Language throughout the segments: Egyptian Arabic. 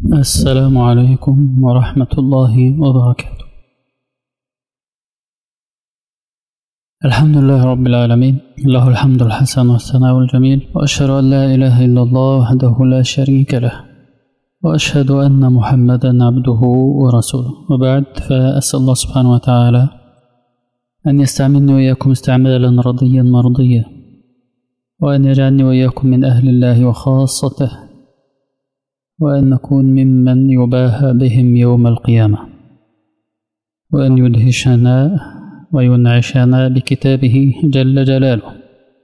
السلام عليكم ورحمة الله وبركاته الحمد لله رب العالمين له الحمد الحسن والثناء الجميل وأشهد أن لا إله إلا الله وحده لا شريك له وأشهد أن محمدا عبده ورسوله وبعد فأسأل الله سبحانه وتعالى أن يستعملني وإياكم استعمالا رضيا مرضيا وأن يجعلني وإياكم من أهل الله وخاصته وأن نكون ممن يباهى بهم يوم القيامة وأن يدهشنا وينعشنا بكتابه جل جلاله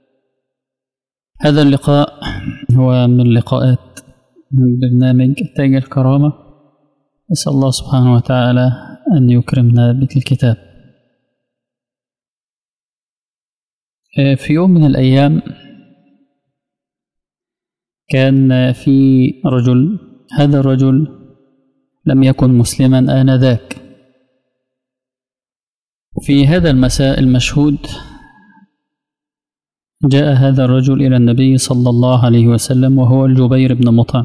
هذا اللقاء هو من لقاءات من برنامج تاج الكرامة أسأل الله سبحانه وتعالى أن يكرمنا بالكتاب في يوم من الأيام كان في رجل هذا الرجل لم يكن مسلما آنذاك في هذا المساء المشهود جاء هذا الرجل إلى النبي صلى الله عليه وسلم وهو الجبير بن مطعم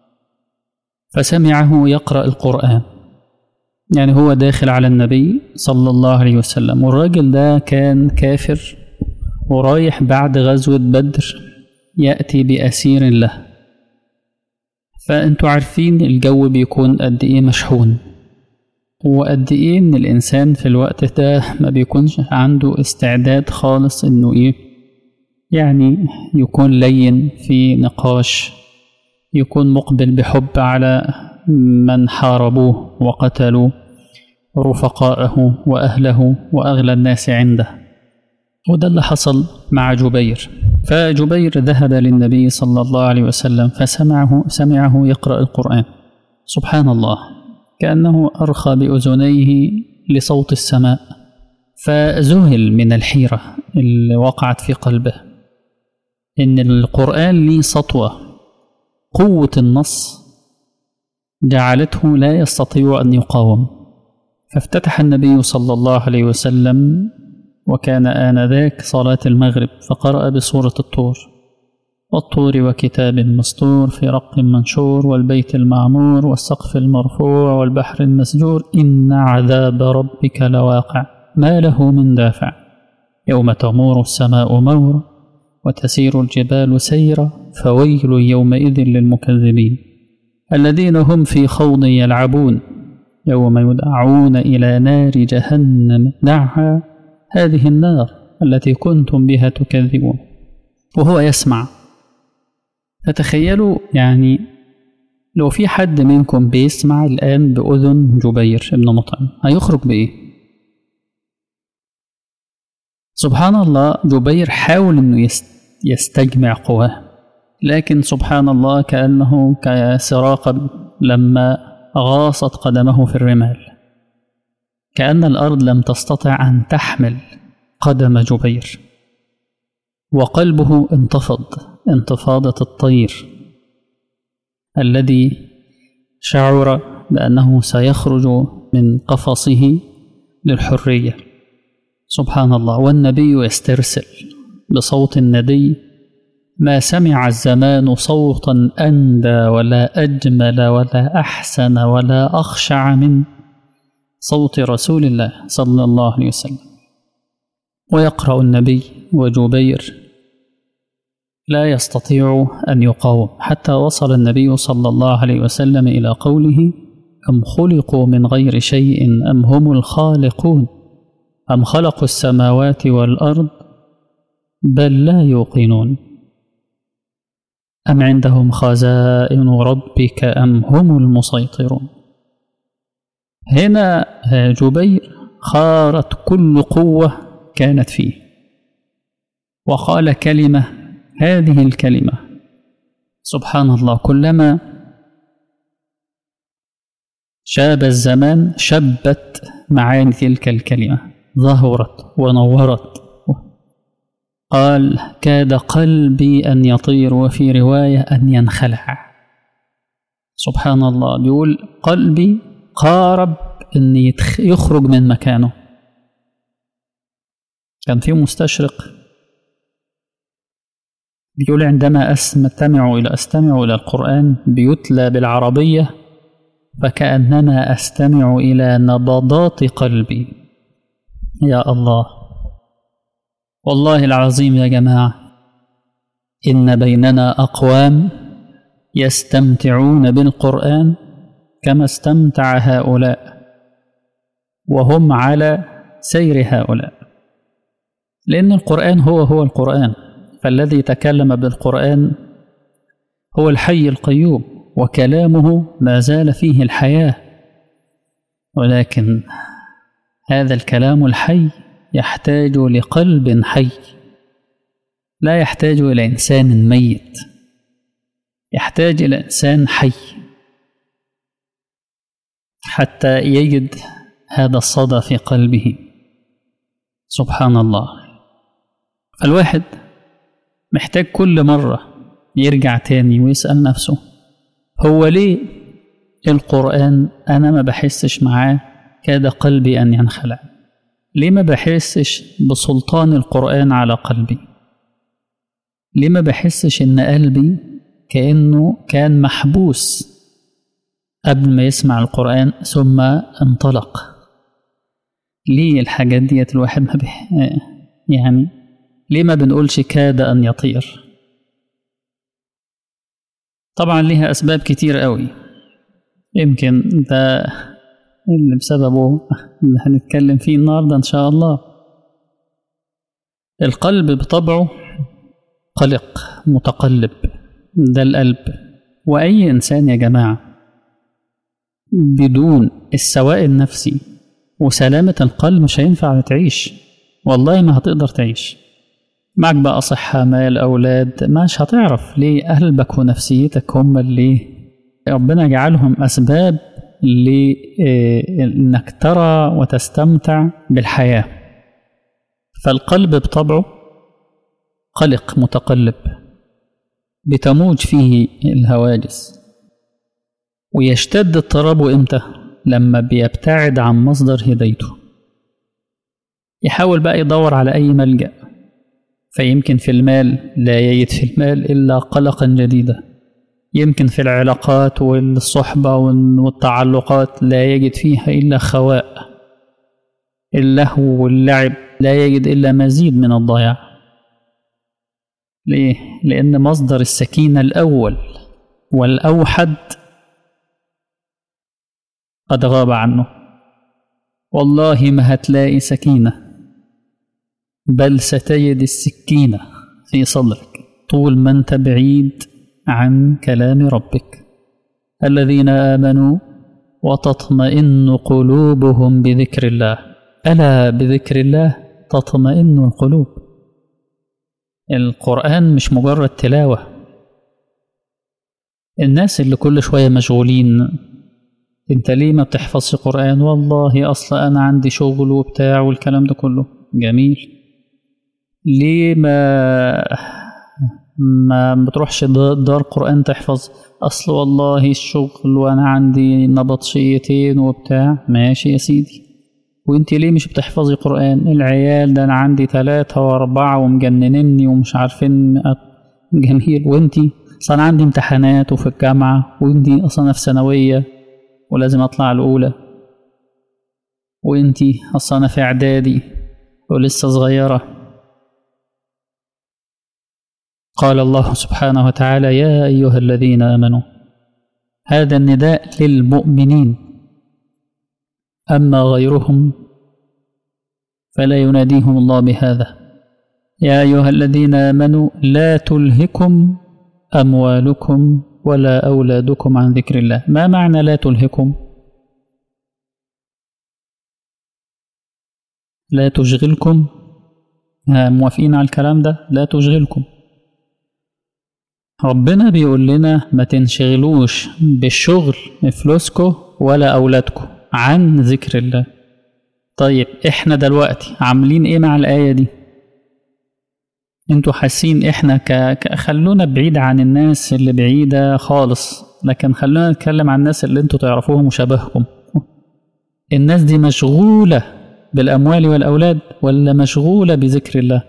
فسمعه يقرأ القرآن يعني هو داخل على النبي صلى الله عليه وسلم والراجل ده كان كافر ورايح بعد غزوة بدر يأتي بأسير له فأنتوا عارفين الجو بيكون قد إيه مشحون وقد إيه إن الإنسان في الوقت ده ما بيكونش عنده استعداد خالص إنه إيه يعني يكون لين في نقاش يكون مقبل بحب على من حاربوه وقتلوا رفقاءه وأهله وأغلى الناس عنده وده اللي حصل مع جبير فجبير ذهب للنبي صلى الله عليه وسلم فسمعه سمعه يقرأ القرآن سبحان الله كأنه أرخى بأذنيه لصوت السماء فذهل من الحيرة اللي وقعت في قلبه إن القرآن ليه سطوة قوة النص جعلته لا يستطيع أن يقاوم فافتتح النبي صلى الله عليه وسلم وكان آنذاك صلاة المغرب فقرأ بسورة الطور والطور وكتاب مسطور في رق منشور والبيت المعمور والسقف المرفوع والبحر المسجور إن عذاب ربك لواقع ما له من دافع يوم تمور السماء مورا وتسير الجبال سيرا فويل يومئذ للمكذبين الذين هم في خوض يلعبون يوم يدعون إلى نار جهنم دعها هذه النار التي كنتم بها تكذبون وهو يسمع فتخيلوا يعني لو في حد منكم بيسمع الآن بأذن جبير ابن مطعم هيخرج بإيه؟ سبحان الله جبير حاول إنه يستجمع قواه لكن سبحان الله كأنه كسراقة لما غاصت قدمه في الرمال كأن الأرض لم تستطع أن تحمل قدم جبير وقلبه انتفض انتفاضة الطير الذي شعر بأنه سيخرج من قفصه للحرية سبحان الله والنبي يسترسل بصوت ندي ما سمع الزمان صوتا أندى ولا أجمل ولا أحسن ولا أخشع من صوت رسول الله صلى الله عليه وسلم ويقرأ النبي وجبير لا يستطيع أن يقاوم حتى وصل النبي صلى الله عليه وسلم إلى قوله أم خلقوا من غير شيء أم هم الخالقون أم خلقوا السماوات والأرض بل لا يوقنون أم عندهم خزائن ربك أم هم المسيطرون هنا جبير خارت كل قوة كانت فيه وقال كلمة هذه الكلمة سبحان الله كلما شاب الزمان شبت معاني تلك الكلمة ظهرت ونورت قال كاد قلبي أن يطير وفي رواية أن ينخلع سبحان الله بيقول قلبي قارب أن يخرج من مكانه كان في مستشرق بيقول عندما أستمع إلى أستمع إلى القرآن بيتلى بالعربية فكأنما أستمع إلى نبضات قلبي يا الله والله العظيم يا جماعة إن بيننا أقوام يستمتعون بالقرآن كما استمتع هؤلاء وهم على سير هؤلاء لأن القرآن هو هو القرآن فالذي تكلم بالقرآن هو الحي القيوم وكلامه ما زال فيه الحياة ولكن هذا الكلام الحي يحتاج لقلب حي لا يحتاج إلى إنسان ميت يحتاج إلى إنسان حي حتى يجد هذا الصدى في قلبه سبحان الله فالواحد محتاج كل مرة يرجع تاني ويسأل نفسه هو ليه القرآن أنا ما بحسش معاه كاد قلبي أن ينخلع ليه ما بحسش بسلطان القرآن على قلبي ليه ما بحسش إن قلبي كأنه كان محبوس قبل ما يسمع القرآن ثم انطلق ليه الحاجات ديت الواحد ما بح... يعني ليه ما بنقولش كاد أن يطير طبعا ليها أسباب كتير قوي يمكن ده اللي بسببه اللي هنتكلم فيه النهاردة إن شاء الله القلب بطبعه قلق متقلب ده القلب وأي إنسان يا جماعة بدون السواء النفسي وسلامة القلب مش هينفع تعيش والله ما هتقدر تعيش معك بقى صحة مال أولاد مش هتعرف ليه قلبك ونفسيتك هم اللي ربنا جعلهم أسباب لإنك ترى وتستمتع بالحياة فالقلب بطبعه قلق متقلب بتموج فيه الهواجس ويشتد اضطرابه امتى لما بيبتعد عن مصدر هدايته يحاول بقى يدور على أي ملجأ فيمكن في المال لا يجد في المال إلا قلقا جديدا يمكن في العلاقات والصحبة والتعلقات لا يجد فيها إلا خواء اللهو واللعب لا يجد إلا مزيد من الضياع ليه؟ لأن مصدر السكينة الأول والأوحد قد غاب عنه والله ما هتلاقي سكينة بل ستجد السكينة في صدرك طول ما أنت بعيد عن كلام ربك الذين آمنوا وتطمئن قلوبهم بذكر الله ألا بذكر الله تطمئن القلوب القرآن مش مجرد تلاوة الناس اللي كل شوية مشغولين انت ليه ما بتحفظش قرآن والله أصلا أنا عندي شغل وبتاع والكلام ده كله جميل ليه ما ما بتروحش دار قرآن تحفظ أصل والله الشغل وأنا عندي نبطشيتين وبتاع ماشي يا سيدي وانت ليه مش بتحفظي قرآن العيال ده أنا عندي ثلاثة وأربعة ومجننني ومش عارفين جميل وانتي أصلا عندي امتحانات وفي الجامعة وانتي أصلا في ثانوية ولازم أطلع الأولى وانتي أصلا في إعدادي ولسه صغيرة قال الله سبحانه وتعالى يا أيها الذين آمنوا هذا النداء للمؤمنين أما غيرهم فلا يناديهم الله بهذا يا أيها الذين آمنوا لا تلهكم أموالكم ولا أولادكم عن ذكر الله ما معنى لا تلهكم لا تشغلكم موافقين على الكلام ده لا تشغلكم ربنا بيقول لنا ما تنشغلوش بالشغل فلوسكم ولا أولادكم عن ذكر الله طيب احنا دلوقتي عاملين ايه مع الآية دي انتوا حاسين احنا ك... ك... خلونا بعيد عن الناس اللي بعيدة خالص لكن خلونا نتكلم عن الناس اللي انتوا تعرفوهم وشبهكم الناس دي مشغولة بالأموال والأولاد ولا مشغولة بذكر الله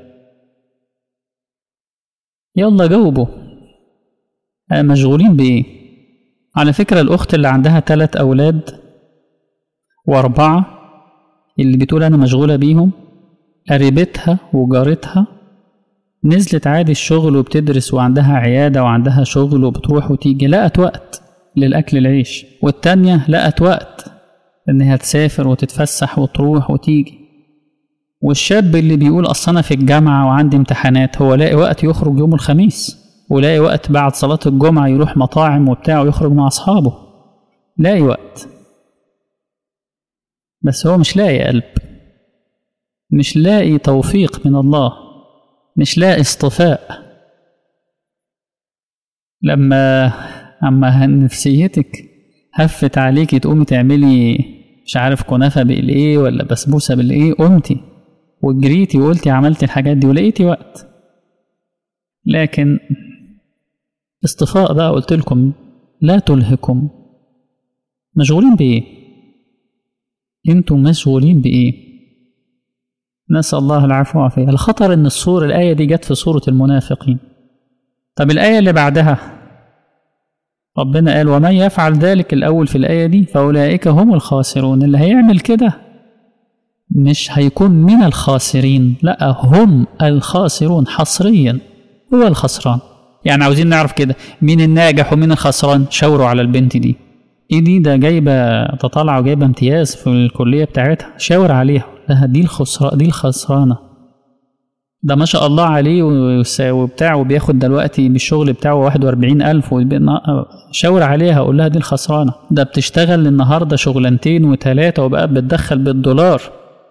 يلا جاوبوا مشغولين بإيه على فكرة الأخت اللي عندها تلات أولاد وأربعة اللي بتقول أنا مشغولة بيهم قريبتها وجارتها نزلت عادي الشغل وبتدرس وعندها عيادة وعندها شغل وبتروح وتيجي لقت وقت للأكل العيش والتانية لقت وقت إنها تسافر وتتفسح وتروح وتيجي والشاب اللي بيقول أصل أنا في الجامعة وعندي امتحانات هو لاقي وقت يخرج يوم الخميس ولاقي وقت بعد صلاة الجمعة يروح مطاعم وبتاع ويخرج مع أصحابه لاقي وقت بس هو مش لاقي قلب مش لاقي توفيق من الله مش لاقي اصطفاء لما اما نفسيتك هفت عليكي تقومي تعملي مش عارف كنافة بالايه ولا بسبوسة بالايه قمتي وجريتي وقلتي عملتي الحاجات دي ولقيتي وقت لكن اصطفاء بقى قلت لكم لا تلهكم مشغولين بايه انتم مشغولين بايه نسأل الله العفو والعافية الخطر ان الصورة الآية دي جت في سورة المنافقين طب الآية اللي بعدها ربنا قال ومن يفعل ذلك الأول في الآية دي فأولئك هم الخاسرون اللي هيعمل كده مش هيكون من الخاسرين لا هم الخاسرون حصريا هو الخسران يعني عاوزين نعرف كده مين الناجح ومين الخسران شاوروا على البنت دي ايه دي ده جايبه تطلع وجايبه امتياز في الكليه بتاعتها شاور عليها لها دي الخسرانه دي الخسرانه ده ما شاء الله عليه وبتاع وبياخد دلوقتي بالشغل بتاعه 41000 شاور عليها قول لها دي الخسرانه ده بتشتغل النهارده شغلانتين وثلاثه وبقى بتدخل بالدولار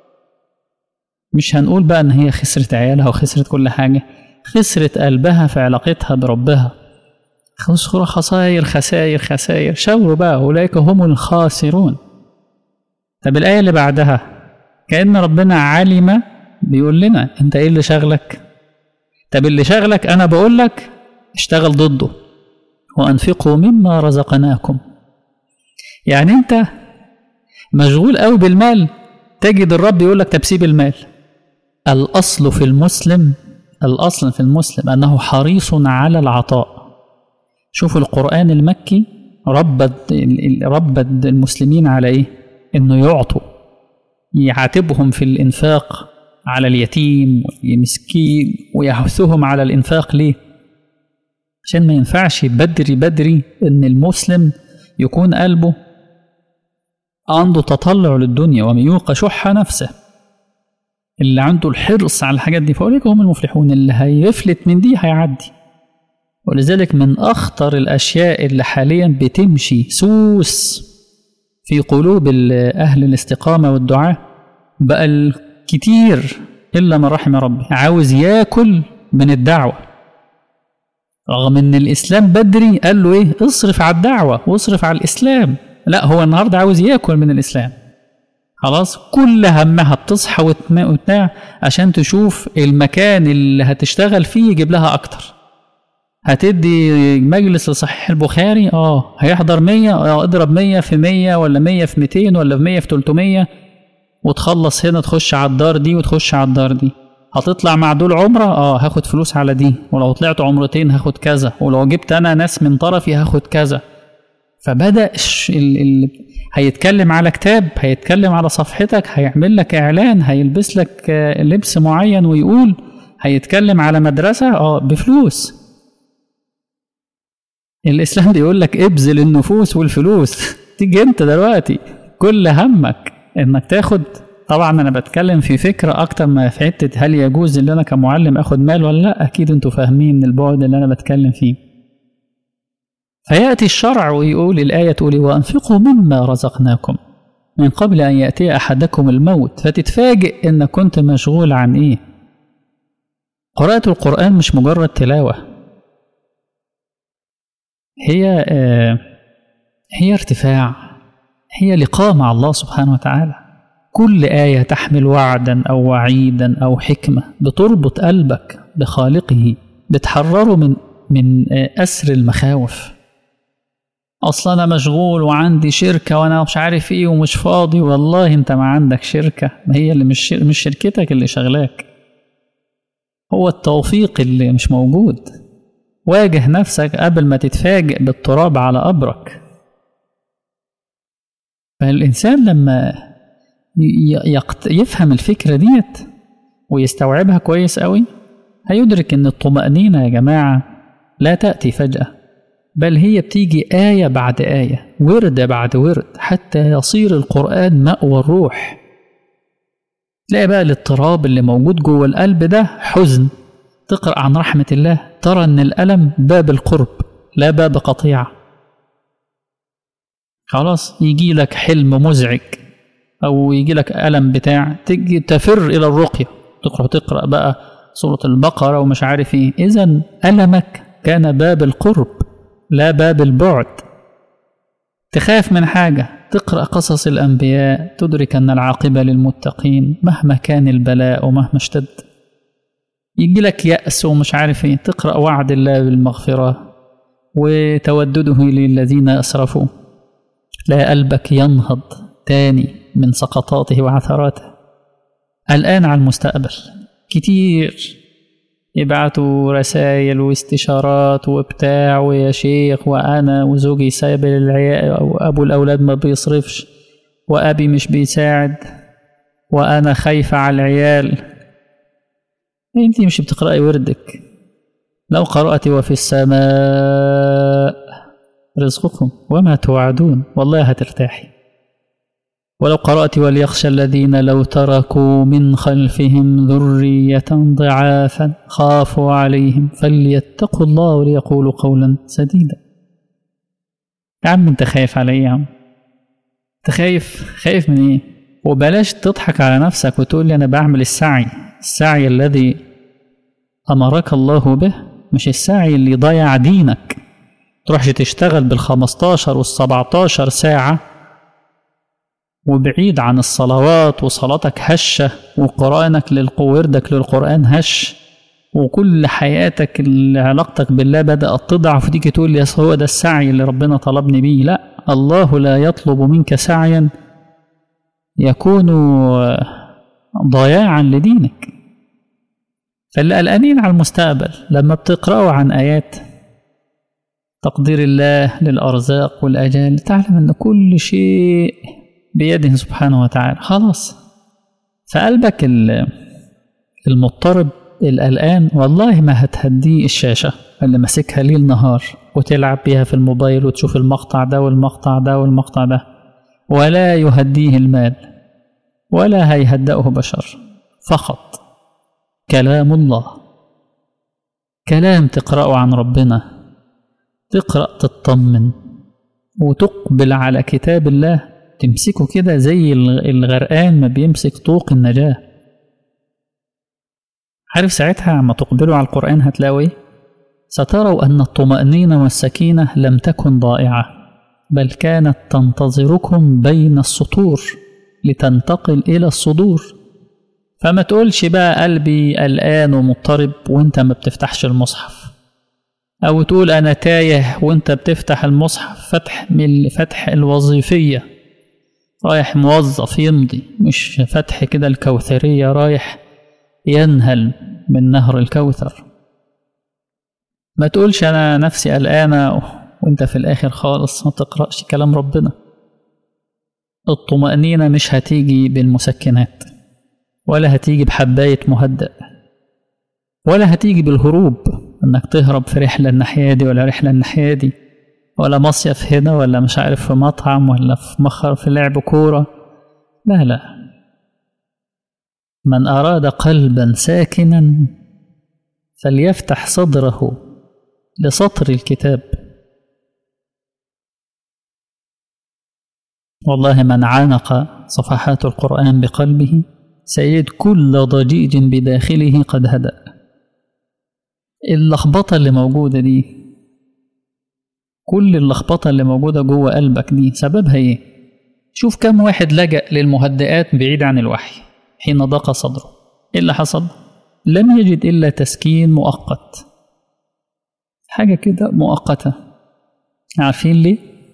مش هنقول بقى ان هي خسرت عيالها وخسرت كل حاجه خسرت قلبها في علاقتها بربها خسر خسائر خسائر خسائر شاوروا بقى أولئك هم الخاسرون طب الآية اللي بعدها كأن ربنا علم بيقول لنا أنت إيه اللي شغلك طب اللي شغلك أنا بقول لك اشتغل ضده وأنفقوا مما رزقناكم يعني أنت مشغول قوي بالمال تجد الرب يقول لك طب سيب المال الأصل في المسلم الأصل في المسلم أنه حريص على العطاء شوفوا القرآن المكي ربد ربد المسلمين على إيه؟ إنه يعطوا يعاتبهم في الإنفاق على اليتيم والمسكين ويحثهم على الإنفاق ليه؟ عشان ما ينفعش بدري بدري إن المسلم يكون قلبه عنده تطلع للدنيا ومن يوق شح نفسه اللي عنده الحرص على الحاجات دي فأولئك هم المفلحون اللي هيفلت من دي هيعدي ولذلك من أخطر الأشياء اللي حاليا بتمشي سوس في قلوب أهل الاستقامة والدعاء بقى الكتير إلا من رحم ربي عاوز ياكل من الدعوة رغم إن الإسلام بدري قال له إيه اصرف على الدعوة واصرف على الإسلام لا هو النهاردة عاوز ياكل من الإسلام خلاص كل همها بتصحى وتنام عشان تشوف المكان اللي هتشتغل فيه يجيب لها أكتر هتدي مجلس لصحيح البخاري اه هيحضر 100 اه اضرب 100 في 100 ولا 100 في 200 ولا 100 في 300 وتخلص هنا تخش على الدار دي وتخش على الدار دي هتطلع مع دول عمرة اه هاخد فلوس على دي ولو طلعت عمرتين هاخد كذا ولو جبت انا ناس من طرفي هاخد كذا فبدأ ال... ال... هيتكلم على كتاب هيتكلم على صفحتك هيعمل لك اعلان هيلبس لك لبس معين ويقول هيتكلم على مدرسة اه بفلوس الاسلام بيقول لك ابذل النفوس والفلوس تيجي انت دلوقتي كل همك انك تاخد طبعا انا بتكلم في فكره اكتر ما في حته هل يجوز ان انا كمعلم اخد مال ولا لا اكيد انتوا فاهمين البعد اللي انا بتكلم فيه فياتي الشرع ويقول الايه تقول وانفقوا مما رزقناكم من قبل ان ياتي احدكم الموت فتتفاجئ انك كنت مشغول عن ايه قراءه القران مش مجرد تلاوه هي هي ارتفاع هي لقاء مع الله سبحانه وتعالى كل آية تحمل وعدا أو وعيدا أو حكمة بتربط قلبك بخالقه بتحرره من من أسر المخاوف أصلا أنا مشغول وعندي شركة وأنا مش عارف إيه ومش فاضي والله أنت ما عندك شركة ما هي اللي مش مش شركتك اللي شغلاك هو التوفيق اللي مش موجود واجه نفسك قبل ما تتفاجئ بالتراب على قبرك فالإنسان لما يفهم الفكرة ديت ويستوعبها كويس قوي هيدرك ان الطمأنينة يا جماعة لا تأتي فجأة بل هي بتيجي آية بعد آية ورد بعد ورد حتى يصير القرآن مأوى الروح تلاقي بقى الاضطراب اللي موجود جوه القلب ده حزن تقرأ عن رحمة الله ترى ان الألم باب القرب لا باب قطيعة خلاص يجي لك حلم مزعج أو يجي لك ألم بتاع تجي تفر إلى الرقية تقرأ تقرأ بقى سورة البقرة ومش عارف إيه إذا ألمك كان باب القرب لا باب البعد تخاف من حاجة تقرأ قصص الأنبياء تدرك أن العاقبة للمتقين مهما كان البلاء ومهما اشتد يجي لك يأس ومش عارف إيه تقرأ وعد الله بالمغفرة وتودده للذين أسرفوا لا قلبك ينهض تاني من سقطاته وعثراته الآن على المستقبل كتير يبعتوا رسائل واستشارات وبتاع ويا شيخ وأنا وزوجي سايب العيال أو أبو الأولاد ما بيصرفش وأبي مش بيساعد وأنا خايفة على العيال أنت مش بتقرأي وردك لو قرأت وفي السماء رزقكم وما توعدون والله هترتاحي ولو قرأت وليخشى الذين لو تركوا من خلفهم ذرية ضعافا خافوا عليهم فليتقوا الله وليقولوا قولا سديدا يا عم انت خايف على ايه يا عم انت خايف خايف من ايه وبلاش تضحك على نفسك وتقول لي انا بعمل السعي السعي الذي امرك الله به مش السعي اللي ضيع دينك تروحش تشتغل بالخمستاشر والسبعتاشر ساعة وبعيد عن الصلوات وصلاتك هشة وقرآنك للقوردك للقرآن هش وكل حياتك اللي علاقتك بالله بدأت تضعف وتيجي تقول لي هو ده السعي اللي ربنا طلبني بيه لا الله لا يطلب منك سعيا يكون ضياعا لدينك فاللي قلقانين على المستقبل لما بتقرأوا عن آيات تقدير الله للأرزاق والأجال تعلم أن كل شيء بيده سبحانه وتعالى خلاص فقلبك المضطرب القلقان والله ما هتهديه الشاشة اللي ماسكها ليل نهار وتلعب بيها في الموبايل وتشوف المقطع ده والمقطع ده والمقطع ده ولا يهديه المال ولا هيهدأه بشر فقط كلام الله كلام تقرأه عن ربنا تقرأ تطمن وتقبل على كتاب الله تمسكه كده زي الغرقان ما بيمسك طوق النجاة عارف ساعتها عما تقبلوا على القرآن هتلاقوا ايه ستروا أن الطمأنينة والسكينة لم تكن ضائعة بل كانت تنتظركم بين السطور لتنتقل إلى الصدور فما تقولش بقى قلبي قلقان ومضطرب وانت ما بتفتحش المصحف أو تقول أنا تايه وانت بتفتح المصحف فتح من فتح الوظيفية رايح موظف يمضي مش فتح كده الكوثرية رايح ينهل من نهر الكوثر ما تقولش أنا نفسي قلقانة وانت في الآخر خالص ما تقرأش كلام ربنا الطمأنينة مش هتيجي بالمسكنات ولا هتيجي بحباية مهدأ ولا هتيجي بالهروب انك تهرب في رحلة الناحية دي ولا رحلة الناحية دي ولا مصيف هنا ولا مش عارف في مطعم ولا في مخر في لعب كورة لا لا من أراد قلبا ساكنا فليفتح صدره لسطر الكتاب والله من عانق صفحات القرآن بقلبه سيجد كل ضجيج بداخله قد هدأ اللخبطة اللي موجودة دي كل اللخبطة اللي موجودة جوه قلبك دي سببها ايه شوف كم واحد لجأ للمهدئات بعيد عن الوحي حين ضاق صدره ايه اللي حصل لم يجد إلا تسكين مؤقت حاجة كده مؤقتة عارفين ليه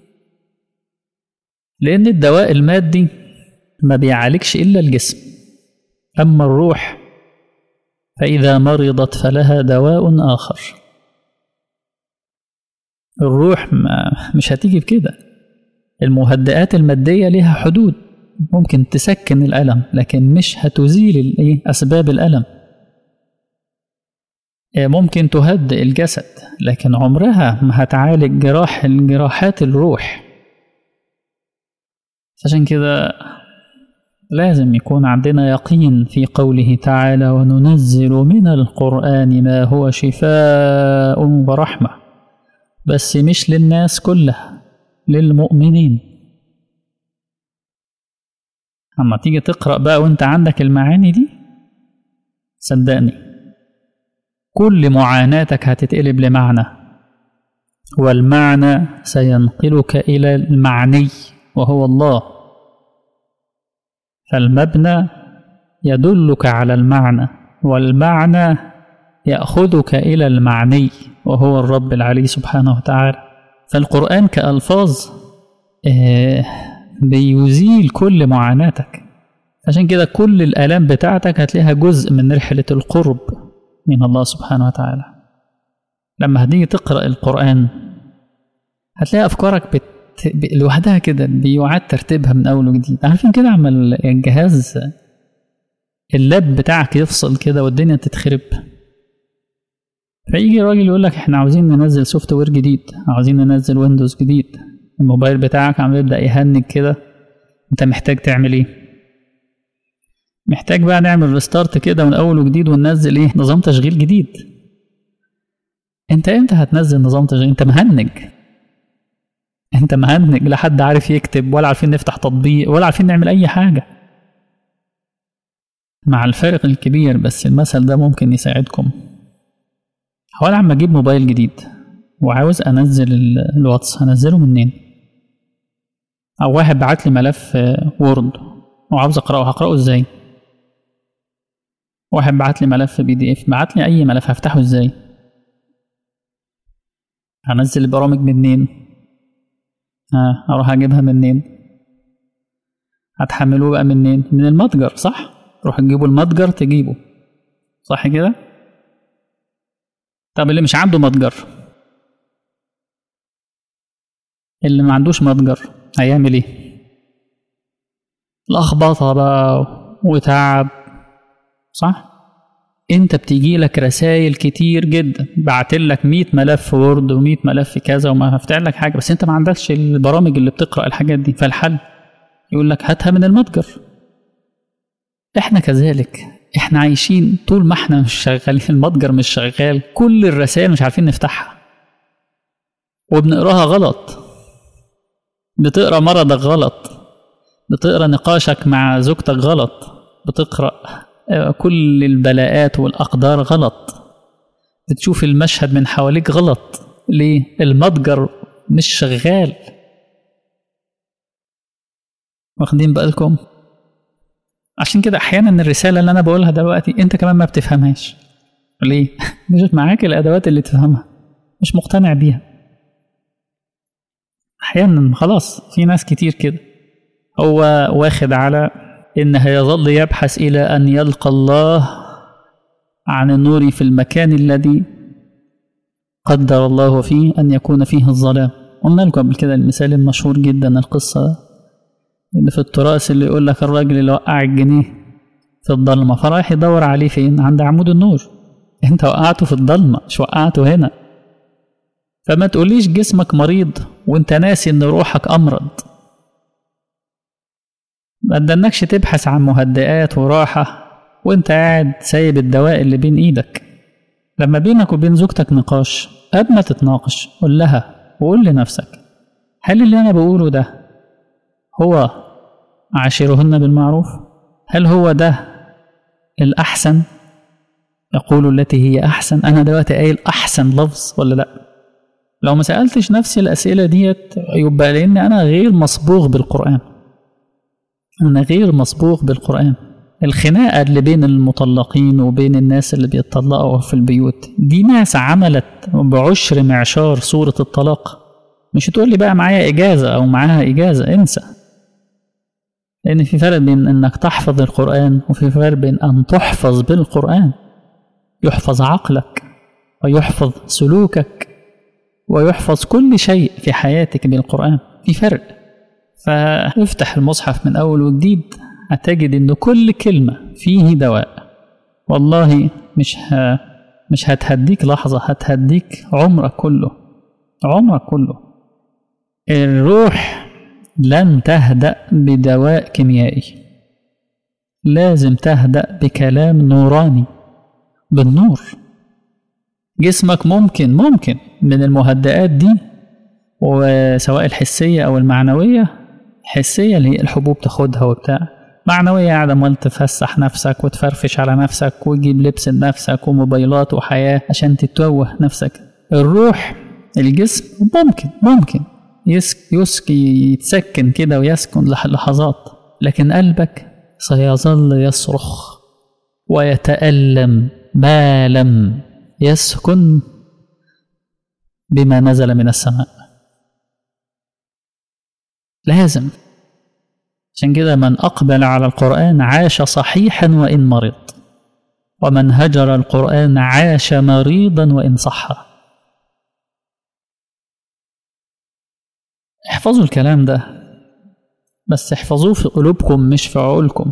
لأن الدواء المادي ما بيعالجش إلا الجسم أما الروح فإذا مرضت فلها دواء آخر الروح ما مش هتيجي بكده المهدئات المادية لها حدود ممكن تسكن الألم لكن مش هتزيل الإيه؟ أسباب الألم ممكن تهدئ الجسد لكن عمرها ما هتعالج جراح الجراحات الروح عشان كده لازم يكون عندنا يقين في قوله تعالى وننزل من القرآن ما هو شفاء ورحمة بس مش للناس كلها للمؤمنين أما تيجي تقرأ بقى وانت عندك المعاني دي صدقني كل معاناتك هتتقلب لمعنى والمعنى سينقلك إلى المعني وهو الله فالمبنى يدلك على المعنى والمعنى يأخذك إلى المعني وهو الرب العلي سبحانه وتعالى فالقرآن كألفاظ بيزيل كل معاناتك عشان كده كل الآلام بتاعتك هتلاقيها جزء من رحلة القرب من الله سبحانه وتعالى لما هتيجي تقرأ القرآن هتلاقي أفكارك بت... ب... لوحدها كده بيعاد ترتيبها من أول وجديد عارفين كده عمل الجهاز اللاب بتاعك يفصل كده والدنيا تتخرب فيجي راجل يقول لك احنا عاوزين ننزل سوفت وير جديد عاوزين ننزل ويندوز جديد الموبايل بتاعك عم يبدأ يهنج كده انت محتاج تعمل ايه محتاج بقى نعمل ريستارت كده من اول وجديد وننزل ايه نظام تشغيل جديد انت امتى هتنزل نظام تشغيل انت مهنج انت مهنج لا حد عارف يكتب ولا عارفين نفتح تطبيق ولا عارفين نعمل اي حاجه مع الفارق الكبير بس المثل ده ممكن يساعدكم هو انا عم اجيب موبايل جديد وعاوز انزل الواتس هنزله منين او واحد بعت لي ملف وورد وعاوز اقراه هقراه ازاي واحد بعت لي ملف بي دي اف بعت لي اي ملف هفتحه ازاي هنزل البرامج منين ها اروح اجيبها منين هتحملوه بقى منين من المتجر صح روح تجيبوا المتجر تجيبه صح كده طب اللي مش عنده متجر اللي ما عندوش متجر هيعمل ايه لخبطه بقى وتعب صح انت بتيجي لك رسائل كتير جدا بعت لك 100 ملف وورد و100 ملف كذا وما هفتح لك حاجه بس انت ما عندكش البرامج اللي بتقرا الحاجات دي فالحل يقول لك هاتها من المتجر احنا كذلك احنا عايشين طول ما احنا مش شغالين المتجر مش شغال كل الرسائل مش عارفين نفتحها وبنقراها غلط بتقرا مرضك غلط بتقرا نقاشك مع زوجتك غلط بتقرا كل البلاءات والاقدار غلط بتشوف المشهد من حواليك غلط ليه المتجر مش شغال واخدين بالكم عشان كده احيانا الرساله اللي انا بقولها دلوقتي انت كمان ما بتفهمهاش ليه مش معاك الادوات اللي تفهمها مش مقتنع بيها احيانا خلاص في ناس كتير كده هو واخد على ان هيظل يبحث الى ان يلقى الله عن النور في المكان الذي قدر الله فيه ان يكون فيه الظلام قلنا لكم قبل كده المثال المشهور جدا القصه اللي في التراث اللي يقول لك الراجل اللي وقع الجنيه في الضلمة فرايح يدور عليه فين عند عمود النور انت وقعته في الضلمة مش وقعته هنا فما تقوليش جسمك مريض وانت ناسي ان روحك امرض ما تدنكش تبحث عن مهدئات وراحة وانت قاعد سايب الدواء اللي بين ايدك لما بينك وبين زوجتك نقاش قبل ما تتناقش قول لها وقول لنفسك هل اللي انا بقوله ده هو عاشرهن بالمعروف هل هو ده الأحسن يقول التي هي أحسن أنا دلوقتي قايل أحسن لفظ ولا لأ لو ما سألتش نفسي الأسئلة ديت يبقى لأن أنا غير مصبوغ بالقرآن أنا غير مصبوغ بالقرآن الخناقة اللي بين المطلقين وبين الناس اللي بيتطلقوا في البيوت دي ناس عملت بعشر معشار سورة الطلاق مش تقول لي بقى معايا إجازة أو معاها إجازة انسى لأن في فرق بين إنك تحفظ القرآن وفي فرق بين أن تحفظ بالقرآن يحفظ عقلك ويحفظ سلوكك ويحفظ كل شيء في حياتك بالقرآن في فرق فافتح المصحف من أول وجديد هتجد إن كل كلمة فيه دواء والله مش ه... مش هتهديك لحظة هتهديك عمرك كله عمرك كله الروح لن تهدأ بدواء كيميائي لازم تهدأ بكلام نوراني بالنور جسمك ممكن ممكن من المهدئات دي وسواء الحسية أو المعنوية الحسية اللي هي الحبوب تاخدها وبتاع معنوية قاعدة عمال تفسح نفسك وتفرفش على نفسك وتجيب لبس لنفسك وموبايلات وحياة عشان تتوه نفسك الروح الجسم ممكن ممكن يسك يسك يتسكن كده ويسكن لحظات لكن قلبك سيظل يصرخ ويتألم ما لم يسكن بما نزل من السماء لازم عشان كده من أقبل على القرآن عاش صحيحا وإن مرض ومن هجر القرآن عاش مريضا وإن صح احفظوا الكلام ده بس احفظوه في قلوبكم مش في عقولكم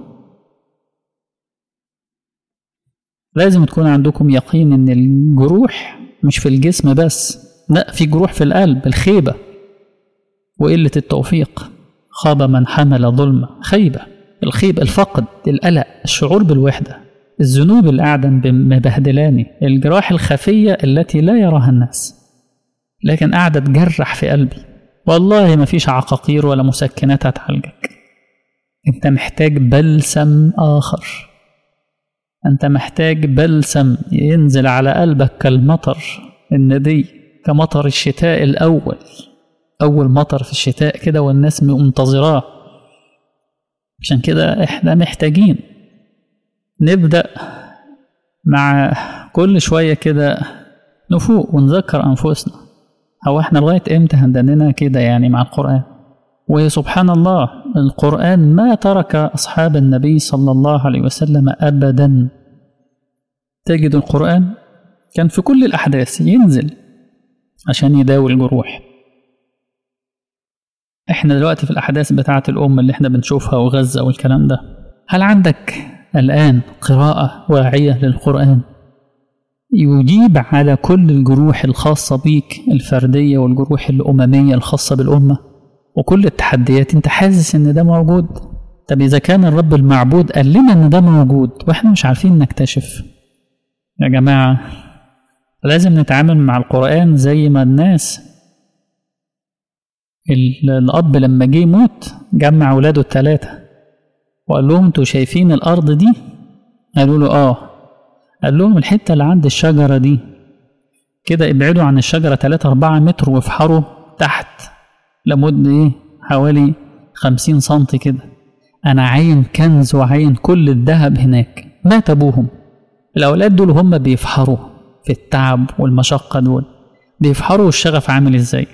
لازم تكون عندكم يقين ان الجروح مش في الجسم بس لا في جروح في القلب الخيبة وقلة التوفيق خاب من حمل ظلمة خيبة الخيبة الفقد القلق الشعور بالوحدة الذنوب اللي قاعدة مبهدلاني الجراح الخفية التي لا يراها الناس لكن قاعدة تجرح في قلبي والله ما فيش عقاقير ولا مسكنات هتعالجك انت محتاج بلسم آخر انت محتاج بلسم ينزل على قلبك كالمطر الندي كمطر الشتاء الأول أول مطر في الشتاء كده والناس منتظراه عشان كده احنا محتاجين نبدأ مع كل شوية كده نفوق ونذكر أنفسنا هو احنا لغاية امتى هندننا كده يعني مع القرآن وسبحان الله القرآن ما ترك أصحاب النبي صلى الله عليه وسلم أبدا تجد القرآن كان في كل الأحداث ينزل عشان يداوي الجروح احنا دلوقتي في الأحداث بتاعة الأمة اللي احنا بنشوفها وغزة والكلام ده هل عندك الآن قراءة واعية للقرآن يجيب على كل الجروح الخاصة بيك الفردية والجروح الأممية الخاصة بالأمة وكل التحديات انت حاسس ان ده موجود طب إذا كان الرب المعبود قال لنا ان ده موجود واحنا مش عارفين نكتشف يا جماعة لازم نتعامل مع القرآن زي ما الناس الأب لما جه يموت جمع أولاده التلاتة وقال لهم انتوا شايفين الأرض دي؟ قالوا له آه قال لهم الحتة اللي عند الشجرة دي كده ابعدوا عن الشجرة تلاتة أربعة متر وافحروا تحت لمدة إيه حوالي خمسين سنتي كده أنا عين كنز وعين كل الذهب هناك مات أبوهم الأولاد دول هم بيفحروا في التعب والمشقة دول بيفحروا الشغف عامل إزاي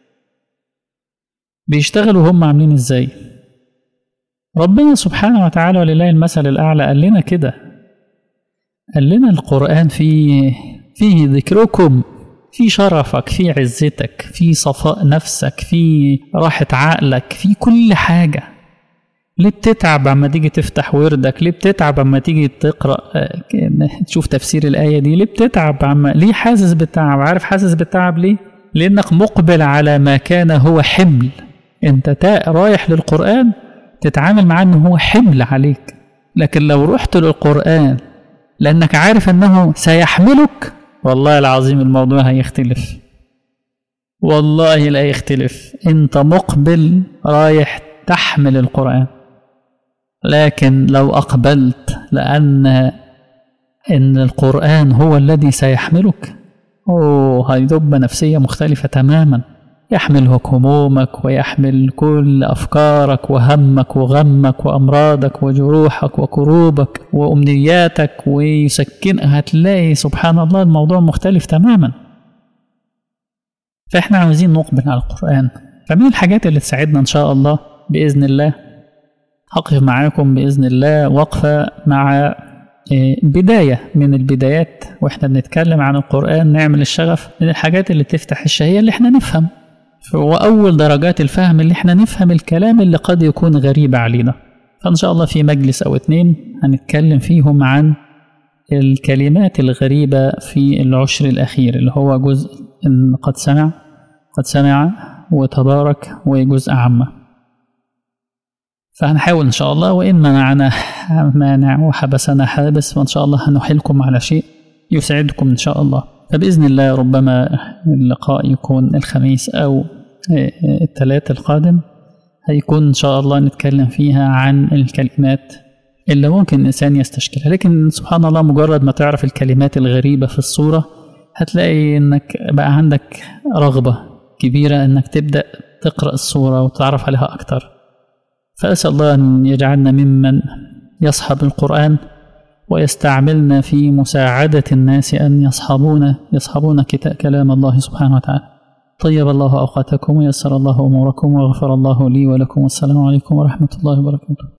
بيشتغلوا هم عاملين إزاي ربنا سبحانه وتعالى ولله المثل الأعلى قال لنا كده قال لنا القرآن فيه فيه ذكركم في شرفك في عزتك في صفاء نفسك في راحة عقلك في كل حاجة ليه بتتعب اما تيجي تفتح وردك ليه بتتعب اما تيجي تقرا تشوف تفسير الايه دي ليه بتتعب اما ليه حاسس بالتعب عارف حاسس بالتعب ليه لانك مقبل على ما كان هو حمل انت تا رايح للقران تتعامل معاه انه هو حمل عليك لكن لو رحت للقران لانك عارف انه سيحملك والله العظيم الموضوع هيختلف والله لا يختلف انت مقبل رايح تحمل القرآن لكن لو أقبلت لأن إن القرآن هو الذي سيحملك أوه هيدب نفسية مختلفة تماما يحملك همومك ويحمل كل أفكارك وهمك وغمك وأمراضك وجروحك وكروبك وأمنياتك ويسكن هتلاقي سبحان الله الموضوع مختلف تماما فإحنا عاوزين نقبل على القرآن فمن الحاجات اللي تساعدنا إن شاء الله بإذن الله هقف معاكم بإذن الله وقفة مع بداية من البدايات وإحنا بنتكلم عن القرآن نعمل الشغف من الحاجات اللي تفتح الشهية اللي إحنا نفهم وأول درجات الفهم اللي احنا نفهم الكلام اللي قد يكون غريب علينا فإن شاء الله في مجلس أو اتنين هنتكلم فيهم عن الكلمات الغريبة في العشر الأخير اللي هو جزء إن قد سمع قد سمع وتبارك وجزء عامة فهنحاول إن شاء الله وإن منعنا مانع وحبسنا حابس فإن شاء الله هنحيلكم على شيء يسعدكم إن شاء الله فبإذن الله ربما اللقاء يكون الخميس أو الثلاث القادم هيكون إن شاء الله نتكلم فيها عن الكلمات اللي ممكن الإنسان يستشكلها لكن سبحان الله مجرد ما تعرف الكلمات الغريبة في الصورة هتلاقي إنك بقى عندك رغبة كبيرة إنك تبدأ تقرأ الصورة وتعرف عليها أكتر فأسأل الله أن يجعلنا ممن يصحب القرآن ويستعملنا في مساعدة الناس أن يصحبون يصحبون كلام الله سبحانه وتعالى طيب الله أوقاتكم ويسر الله أموركم وغفر الله لي ولكم والسلام عليكم ورحمة الله وبركاته